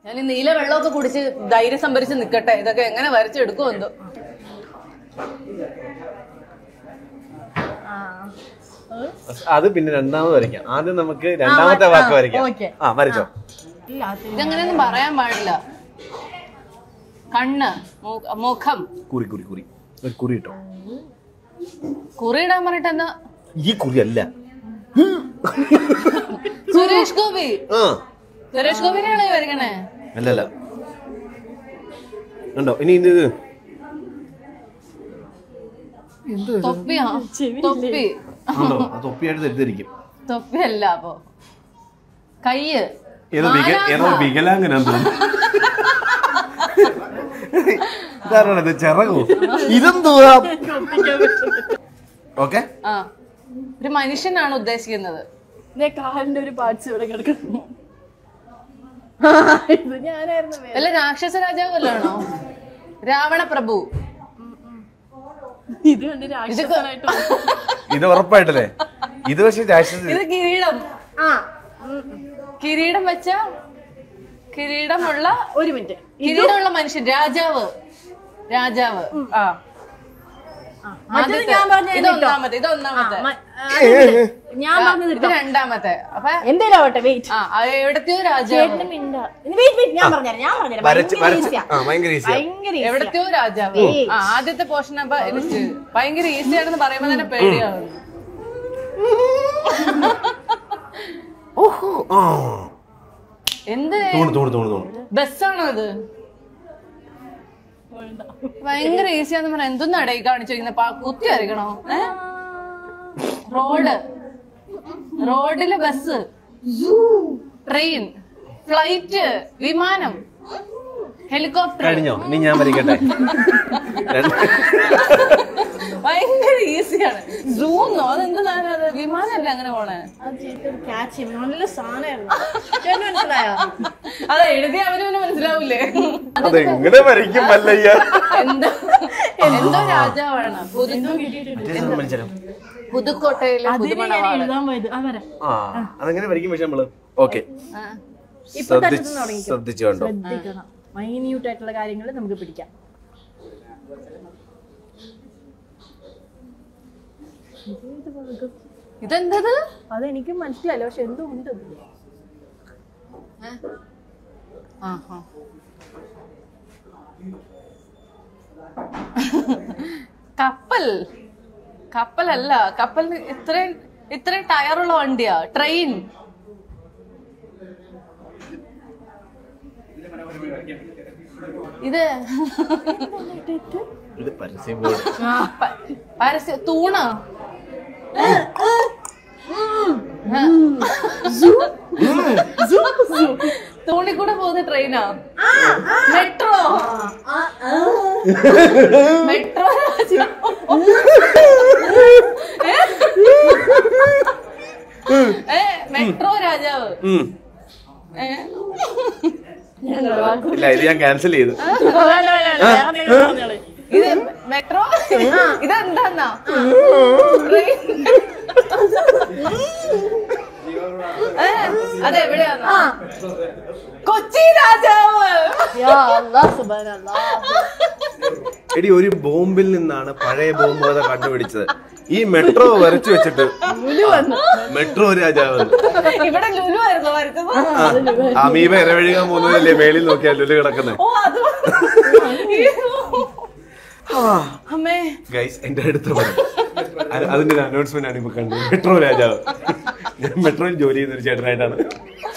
ഞാൻ ഈ നീല വെള്ളമൊക്കെ കുടിച്ച് ധൈര്യം സംഭരിച്ച് നിക്കട്ടെ ഇതൊക്കെ എങ്ങനെ വരച്ചെടുക്കുമോ എന്തോ അത് പിന്നെ രണ്ടാമത് വരയ്ക്കാം ആദ്യം നമുക്ക് രണ്ടാമത്തെ വാക്ക് വരയ്ക്കാം ഓക്കേ. ആ വരച്ചോ ഇതങ്ങനെയൊന്നും പറയാൻ പാടില്ല കണ്ണ് മു- മുഖം കുറി കുറി കുറി ഒരു കുറി ഇട്ടോ കുറിയിടാൻ പറഞ്ഞിട്ട് എന്താ ഈ കുറി അല്ല സുരേഷ് ഗോപി ആ സുരേഷ് ഗോപിനെയാണോ ഈ വരയ്ക്കണേ അല്ല അല്ല ഉണ്ടോ ഇനി ഇത് തൊപ്പിയാ തൊപ്പി ഉണ്ടോ ആ തൊപ്പിയായിട്ട് തെറ്റിദ്ധരിക്കും തൊപ്പിയല്ല അപ്പൊ കയ്യ് ഏതോ വിക ഏതോ വികലാംഗനാന്ന് തോന്നുന്നു ഇതാരാണ് ഇത് ചിറകോ ഇതെന്തുവാ ഓക്കെ ആ ഒരു മനുഷ്യനാണ് ഉദ്ദേശിക്കുന്നത് ഇതേ കാലിന്റെ ഒരു പാർട്സ് ഇവിടെ കിടക്കുന്നു ഇത് ഞാനായിരുന്നു വേ- അല്ല രാക്ഷസ രാജാവ് വല്ലാണോ രാവണ പ്രഭു ഇത് കണ്ട് രാക്ഷസനായിട്ട് വന്നു. ഇത് ഉറപ്പായിട്ടല്ലേ ഇത് പക്ഷെ രാക്ഷസ ഇത് കിരീടം ആ കിരീടം വെച്ച കിരീടമുള്ള ഒരു മിനിറ്റ് കിരീടമുള്ള മനുഷ്യൻ രാജാവ് രാജാവ് ആ മറ്റേത് ആദ്യത്തെ. ഞാൻ പറഞ്ഞ ഇത് ഒന്നാമത്തെ ഇത് ഒന്നാമത്തെ മ- ആ, ഞാൻ പറഞ്ഞത് ഇത് രണ്ടാമത്തെ അപ്പൊ എന്തേലും ആവട്ടെ വെയിറ്റ് ആ അത് എവിടത്തെയോ രാജാവ് ചേട്ടന് മിണ്ട വെയിറ്റ് വെയിറ്റ് ഞാൻ പറഞ്ഞുതരാം ഞാൻ പറഞ്ഞുതരാം വരച്ച് ഭയങ്കര വരച്ച് ഈസിയാ ആ ഭയങ്കര ഈസിയാ ഭയങ്കര easy ആ. എവിടത്തെയോ രാജാവ് ആ ആദ്യത്തെ പോർഷൻ അപ്പൊ എനിക്ക് ഭയങ്കര ഈസി ആണെന്ന് പറയുമ്പോ തന്നെ പേടിയാവുന്നു ഓഹോ ആ എന്ത് തൂണ് തൂണ് തൂണ് തൂണ് ബസ്സാണോ ഇത് ഭയങ്കര ഈസിയാന്ന് പറഞ്ഞ എന്തൊന്നാടേ ഈ കാണിച്ചിരിക്കുന്ന കുത്തി വരയ്ക്കണോ ഏ? റോഡ് റോഡില് ബസ് ട്രെയിൻ ഫ്ലൈറ്റ് വിമാനം ഹെലികോപ്റ്റർ കഴിഞ്ഞോ ഇനി ഞാൻ വരയ്ക്കട്ടെ ഭയങ്കര ഈസിയാണ് സൂന്നോ അതെന്താ സാധനം അത് വിമാനമല്ല അങ്ങനെ പോണേ അത് ചേട്ടൻ ക്യാച്ച് ചെയ്യും നല്ല സാധനമായിരുന്നു ചേട്ടന് മനസ്സിലായോ അത് എഴുതി അവന് പിന്നെ മനസ്സിലാവൂലേ അതെങ്ങനെ വരയ്ക്കും മല്ലയ്യ എന്തോ എന്തോ രാജാവാണ് പുതു പുതുക്കോട്ടയിലെ അതിന് ഞാൻ പുതുമണവാളൻ എഴുതാൻ പോയത് ആ വരാം ആ അതെങ്ങനെ വരയ്ക്കും പക്ഷെ നമ്മള് ഓക്കെ ആ. ഇപ്പൊ തട്ടുന്ന തുടങ്ങിക്കോ ശ്രദ്ധിച്ചു കണ്ടോ ശ്രദ്ധിക്കണം മൈന്യൂട്ട് ആയിട്ടുള്ള കാര്യങ്ങൾ നമുക്ക് പിടിക്കാം ഇതേത് ഭാഗം? ഇതെന്തത് അതെനിക്ക് മനസ്സിലായില്ല പക്ഷെ എന്തോ ഉണ്ട് ഇതില്. ആഹാ. കപ്പൽ കപ്പലല്ല കപ്പലിന് ഇത്രയും ഇത്രയും ടയറുള്ള വണ്ടിയാ ട്രെയിൻ ഇത് ഇത് പരസ്യം ബോർഡ് പ- പരസ്യ തൂണ തൂണി കൂടെ പോകുന്ന ട്രെയിനാ മെട്രോ മെട്രോ ഏ മെട്രോ രാജാവ് ഉം. ഏ ഇല്ല ഇത് ഞാൻ ക്യാൻസൽ ചെയ്തു വേണ്ട, വേണ്ട, വേണ്ട. വേറെ എന്തെങ്കിലും പറഞ്ഞോളൂ. ഇത് മെട്രോ ഇതെന്താന്നാ ട്രെയിൻ ഏ, അതെവിടെയാന്നാ കൊച്ചി രാജാവ് യാ അല്ലാ, സുബ്ഹാനല്ലാ. എടി ഒരു ബോംബിൽ നിന്നാണ് പഴയ ബോംബ് കഥ കണ്ടുപിടിച്ചത് ഈ മെട്രോ വരച്ചു വെച്ചിട്ട് മെട്രോ രാജാവ് ഇവിടെ ലുലു ആയിരുന്നു വരച്ചത് അമീബ ഇരവഴുകാൻ പോകുന്നതല്ലേ മേളിൽ നോക്കിയാൽ ലുലു കിടക്കുന്നത് ഓ അത് അമ്മേ ഗൈസ് എന്റെ അടുത്ത പടം അത് അതിന്റെ ഒരു അനൗൺസ്മെന്റ് ആണ് ഇപ്പൊ കണ്ടത് മെട്രോ രാജാവ് ഞാൻ മെട്രോയിൽ ജോലി ചെയ്യുന്ന ഒരു ചേട്ടനായിട്ടാണ്